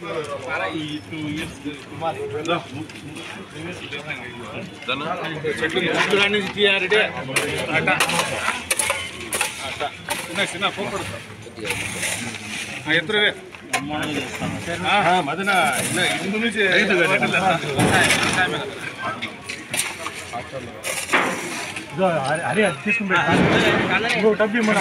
ఈ two years చెట్లు చెట్లు కాడి నుంచి టీఆర్డే అట అట చిన్న చిన్న పోకూడదు ఎత్తురే మదన ఇందు నుంచి అరే అది తీసుకుంటే ఇంకో డబ్బు మన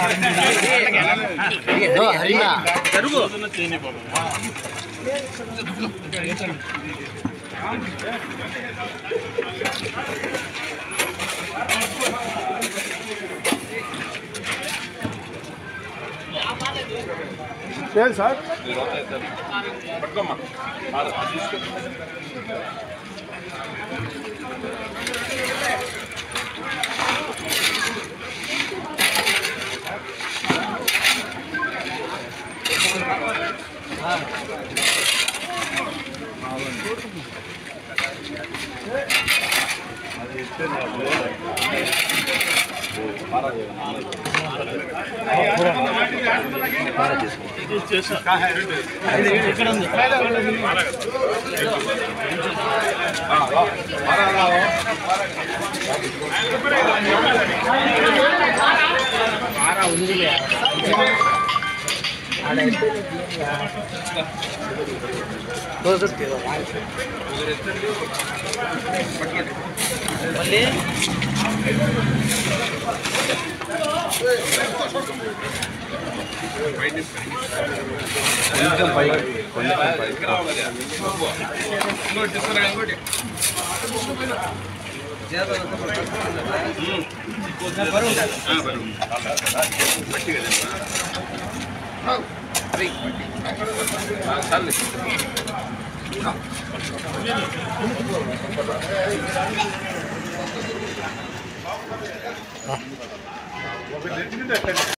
లేదు సార్ పట్టుకోమ్మా ఇంకోటి తీసుకురా ఇంకోటి ఆ, బరువు. పట్టి కదా ఆ, చాలులే.